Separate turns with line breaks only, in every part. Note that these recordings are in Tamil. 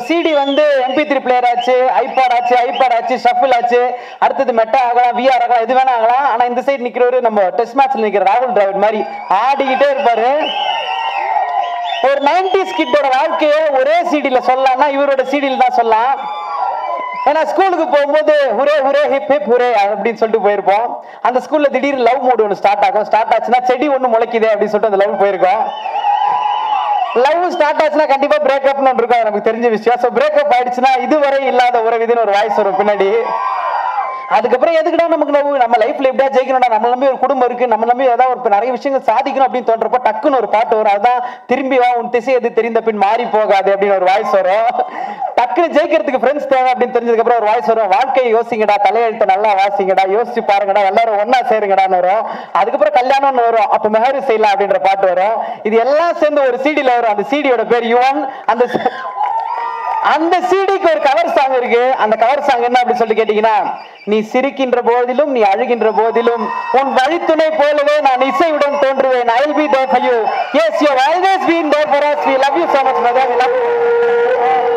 சிடி வந்து எம்பி த்ரீ பிளேயர் ஆச்சு ஐபாட் ஆச்சு ஐபாட் ஆச்சு ஷஃபில் ஆச்சு அடுத்தது மெட்டா ஆகலாம் விஆர் ஆகலாம் எது வேணா ஆகலாம் ஆனா இந்த சைடு நிக்கிறவரு நம்ம டெஸ்ட் மேட்ச்ல நிக்கிற ராகுல் டிராவிட் மாதிரி ஆடிக்கிட்டே இருப்பாரு ஒரு நைன்டிஸ் கிட்டோட வாழ்க்கையை ஒரே சிடில சொல்லலாம்னா இவரோட சிடில தான் சொல்லலாம் ஏன்னா ஸ்கூலுக்கு போகும்போது ஹுரே ஹுரே ஹிப் ஹிப் ஹுரே அப்படின்னு சொல்லிட்டு போயிருப்போம் அந்த ஸ்கூல்ல திடீர்னு லவ் மூடு ஒன்று ஸ்டார்ட் ஆகும் ஸ்டார்ட் ஆச்சுன்னா செடி ஒன்று முளைக்குதே அப்படின்னு சொல்லிட்டு அந்த லவ் போயிருக்கோம் லவ் ஸ்டார்ட் ஆச்சுன்னா கண்டிப்பா பிரேக்கப்னு ஒன்று இருக்கும் அது நமக்கு தெரிஞ்ச விஷயம் ஸோ பிரேக்கப் ஆயிடுச்சுன்னா இதுவரை இல்லாத உறவு இதுன்னு ஒரு வாய்ஸ் வரும் பின்னாடி அதுக்கப்புறம் எதுக்குடா நமக்கு லவ் நம்ம லைஃப்ல எப்படியா ஜெயிக்கணும்டா நம்ம நம்பி ஒரு குடும்பம் இருக்கு நம்ம நம்பி ஏதாவது ஒரு நிறைய விஷயங்கள் சாதிக்கணும் அப்படின்னு தோன்றப்ப டக்குன்னு ஒரு பாட்டு வரும் அதான் திரும்பி வா உன் திசை எது தெரிந்த பின் மாறி போகாது அப்படின்னு ஒரு வாய்ஸ் வரும் டக்குன்னு ஜெயிக்கிறதுக்கு ஃப்ரெண்ட்ஸ் தேவை அப்படின்னு தெரிஞ்சதுக்கு அப்புறம் ஒரு வாய்ஸ் வரும் வாழ்க்கையை யோசிங்கடா தலையெழுத்தை நல்லா வாசிங்கடா யோசிச்சு பாருங்கடா எல்லாரும் ஒண்ணா சேருங்கடான்னு வரும் அதுக்கப்புறம் கல்யாணம்னு வரும் அப்ப மெஹரு செய்யலாம் அப்படின்ற பாட்டு வரும் இது எல்லாம் சேர்ந்து ஒரு சிடில வரும் அந்த சிடியோட பேர் யுவன் அந்த அந்த சிடிக்கு ஒரு கவர் சாங் இருக்கு அந்த கவர் சாங் என்ன அப்படி சொல்லி கேட்டீங்கன்னா நீ சிரிக்கின்ற போதிலும் நீ அழுகின்ற போதிலும் உன் வழித்துணை போலவே நான் இசையுடன் தோன்றுவேன் I will be there for you yes you always been there for us we love you so much brother we love you.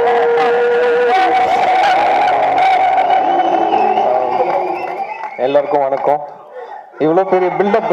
எல்லாருக்கும் வணக்கம் இவ்வளோ பெரிய buildup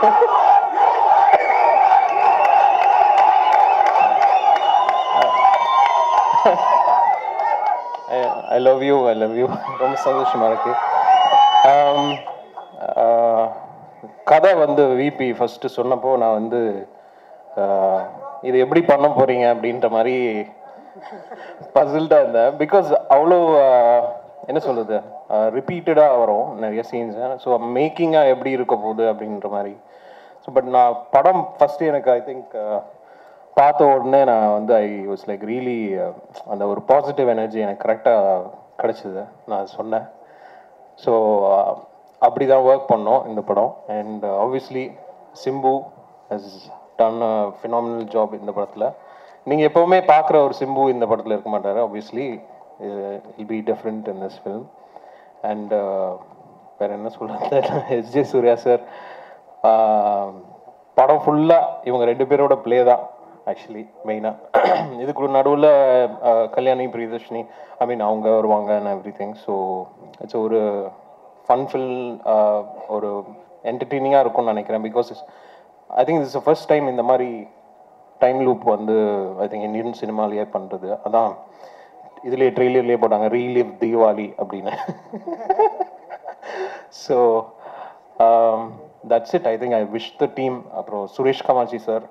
I love you I love you ரொம்ப சந்தோஷமா இருக்கு Um, uh, கதை வந்து விபி ஃபர்ஸ்ட் சொன்னப்போ நான் வந்து uh, இது எப்படி பண்ண போறீங்க அப்படின்ற மாதிரி பசில்டாக இருந்தேன் பிகாஸ் அவ்வளோ uh, என்ன சொல்றது ரிப்பீட்டடாக வரும் நிறைய சீன்ஸ் ஸோ மேக்கிங்காக எப்படி இருக்க போகுது அப்படின்ற மாதிரி ஸோ பட் நான் படம் ஃபஸ்ட்டு எனக்கு ஐ திங்க் பார்த்த உடனே நான் வந்து ஐ வாஸ் லைக் ரியலி அந்த ஒரு பாசிட்டிவ் எனர்ஜி எனக்கு கரெக்டாக கிடச்சிது நான் சொன்னேன் ஸோ அப்படி தான் ஒர்க் பண்ணோம் இந்த படம் and obviously Simbu has done phenomenal job இந்த படத்தில் நீங்கள் எப்போவுமே பார்க்குற ஒரு சிம்பு இந்த படத்தில் இருக்க மாட்டார் obviously he'll be different in this film and வேறு என்ன சொல்கிறது எஸ் ஜே சூர்யா சார் படம் ஃபுல்லாக இவங்க ரெண்டு பேரோட ப்ளே தான் ஆக்சுவலி மெயினாக இதுக்கு நடுவில் கல்யாணி பிரியதர்ஷினி ஐ மீன் அவங்க வருவாங்க and everything so it's ஒரு ஃபன் ஃபில் ஒரு என்டர்டெய்னிங்காக இருக்கும்னு நினைக்கிறேன் because I think it's first time இந்த மாதிரி டைம் லூப் வந்து ஐ திங்க் இந்தியன் சினிமாலேயே பண்ணுறது அதான் இதுலேயே ட்ரெய்லர்லேயே போட்டாங்க ரீலிவ் தீபாவளி அப்படின்னு so that's it I think I wish the team அப்புறம் சுரேஷ் கமாச்சி சார்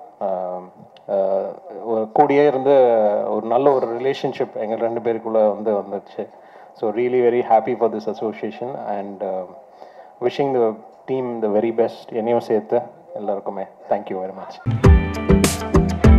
கூடியே இருந்து ஒரு நல்ல ஒரு ரிலேஷன்ஷிப் எங்கள் ரெண்டு பேருக்குள்ளே வந்து வந்துச்சு so really very happy for this association and wishing the team the very best என்னையும் சேர்த்து எல்லாருக்குமே தேங்க்யூ வெரி மச்